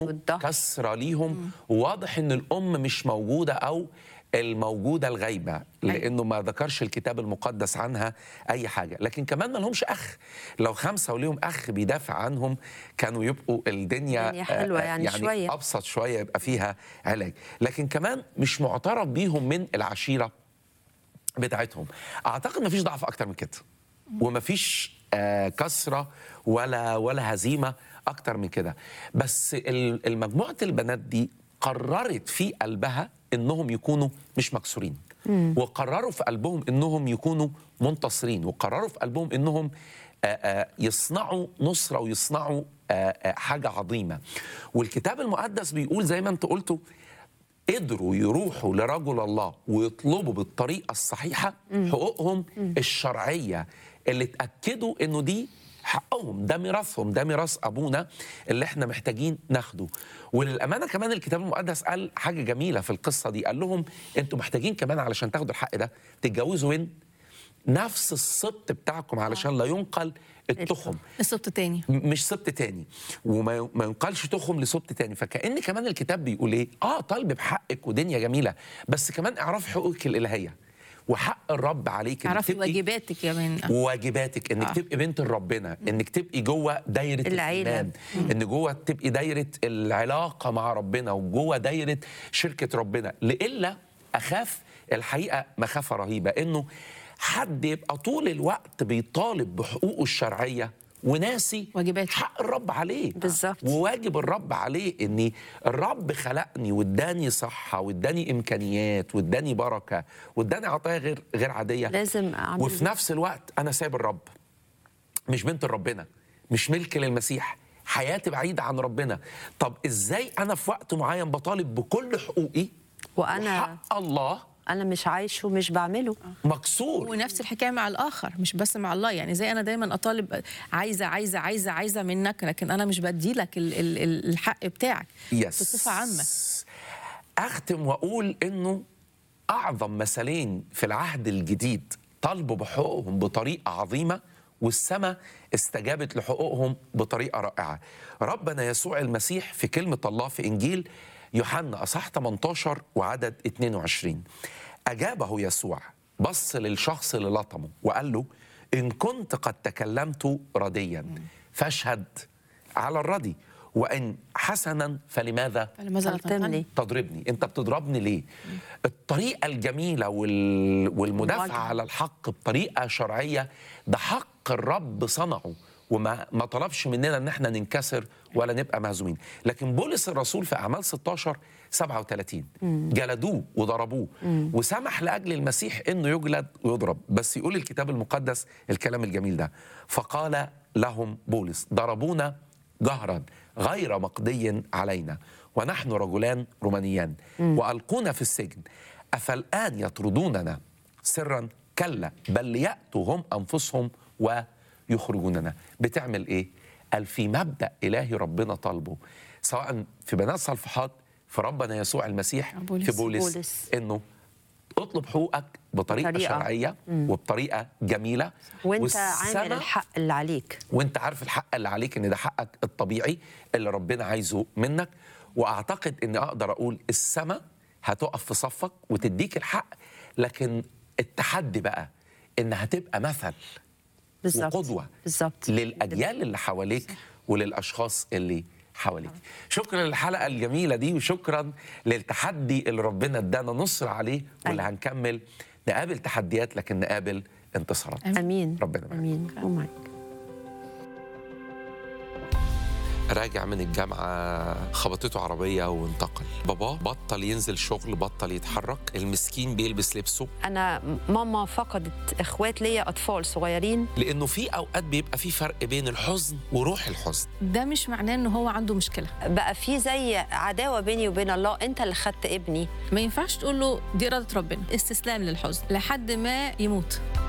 والظهر. كسرة ليهم وواضح ان الام مش موجوده او الموجوده الغايبه لانه ما ذكرش الكتاب المقدس عنها اي حاجه لكن كمان ما لهمش اخ لو خمسه وليهم اخ بيدافع عنهم كانوا يبقوا الدنيا الدنيا حلوة آه، يعني يعني شوية. ابسط شويه يبقى فيها علاج لكن كمان مش معترف بيهم من العشيره بتاعتهم اعتقد مفيش ضعف اكتر من كده ومفيش آه كسره ولا ولا هزيمه اكتر من كده بس ال- المجموعه البنات دي قررت في قلبها انهم يكونوا مش مكسورين وقرروا في قلبهم انهم يكونوا منتصرين وقرروا في قلبهم انهم آه، آه، يصنعوا نصره ويصنعوا آه، آه، حاجه عظيمه والكتاب المقدس بيقول زي ما انت قلتوا قدروا يروحوا لرجل الله ويطلبوا بالطريقه الصحيحه حقوقهم الشرعيه اللي اتاكدوا انه دي حقهم ده ميراثهم ده ميراث ابونا اللي احنا محتاجين ناخده وللامانه كمان الكتاب المقدس قال حاجه جميله في القصه دي قال لهم انتوا محتاجين كمان علشان تاخدوا الحق ده تتجوزوا وين نفس السبط بتاعكم علشان لا ينقل التخم السبت تاني م- مش سبط تاني وما ما ينقلش تخم لسبط تاني فكأن كمان الكتاب بيقول ايه اه طالب بحقك ودنيا جميله بس كمان اعرف حقوقك الالهيه وحق الرب عليك إنك اعرفي تبقي- واجباتك يا بنت وواجباتك انك آه. تبقي بنت ربنا انك تبقي جوه دايره العيلة. الايمان ان جوه تبقي دايره العلاقه مع ربنا وجوه دايره شركه ربنا لإلا اخاف الحقيقه مخافه رهيبه انه حد يبقى طول الوقت بيطالب بحقوقه الشرعيه وناسي واجباته. حق الرب عليه بالظبط. وواجب الرب عليه اني الرب خلقني واداني صحه واداني امكانيات واداني بركه واداني عطايا غير غير عاديه لازم أعمل وفي نفس الوقت انا سايب الرب مش بنت ربنا مش ملك للمسيح حياتي بعيدة عن ربنا طب ازاي انا في وقت معين بطالب بكل حقوقي وأنا- وحق الله انا مش عايش ومش بعمله مكسور ونفس الحكايه مع الاخر مش بس مع الله يعني زي انا دايما اطالب عايزه عايزه عايزه عايزه منك لكن انا مش بدي لك ال- ال- ال- الحق بتاعك يس بصفه عامه اختم واقول انه اعظم مثلين في العهد الجديد طالبوا بحقوقهم بطريقه عظيمه والسماء استجابت لحقوقهم بطريقه رائعه ربنا يسوع المسيح في كلمه الله في انجيل يوحنا اصح 18 وعدد 22 اجابه يسوع بص للشخص اللي لطمه وقال له ان كنت قد تكلمت رديا فاشهد على الردي وان حسنا فلماذا فلماذا لا تلتمني. تنتهي؟ تضربني انت بتضربني ليه الطريقه الجميله وال... والمدافعه المواجهة. على الحق بطريقه شرعيه ده حق الرب صنعه وما ما طلبش مننا ان احنا ننكسر ولا نبقى مهزومين لكن بولس الرسول في اعمال 16 37 جلدوه وضربوه وسمح لاجل المسيح انه يجلد ويضرب بس يقول الكتاب المقدس الكلام الجميل ده فقال لهم بولس ضربونا جهرا غير مقضي علينا ونحن رجلان رومانيان والقونا في السجن افالان يطردوننا سرا كلا بل لياتوا هم انفسهم ويخرجوننا بتعمل ايه قال في مبدا الهي ربنا طالبه سواء في بنات صلفحات في ربنا يسوع المسيح بولس. في بولس, بولس. انه اطلب حقوقك بطريقه بطريقة. شرعيه وبطريقه جميله وانت عامل والسما الحق اللي عليك وانت عارف الحق اللي عليك ان ده حقك الطبيعي اللي ربنا عايزه منك واعتقد اني اقدر اقول السماء هتقف في صفك وتديك الحق لكن التحدي بقى ان هتبقى مثل بالظبط وقدوه بالظبط للاجيال اللي حواليك وللاشخاص اللي حواليك شكرا للحلقه الجميله دي وشكرا للتحدي اللي ربنا ادانا نصر عليه واللي أيوة. هنكمل نقابل تحديات لكن نقابل انتصارات امين ربنا معاك. امين ومعاك راجع من الجامعة خبطته عربية وانتقل بابا بطل ينزل شغل بطل يتحرك المسكين بيلبس لبسه انا ماما فقدت اخوات ليا اطفال صغيرين لأنه في أوقات بيبقى في فرق بين الحزن وروح الحزن ده مش معناه ان هو عنده مشكله بقى في زي عداوه بيني وبين الله انت اللي خدت ابني ما ينفعش تقول له دي اراده ربنا استسلام للحزن لحد ما يموت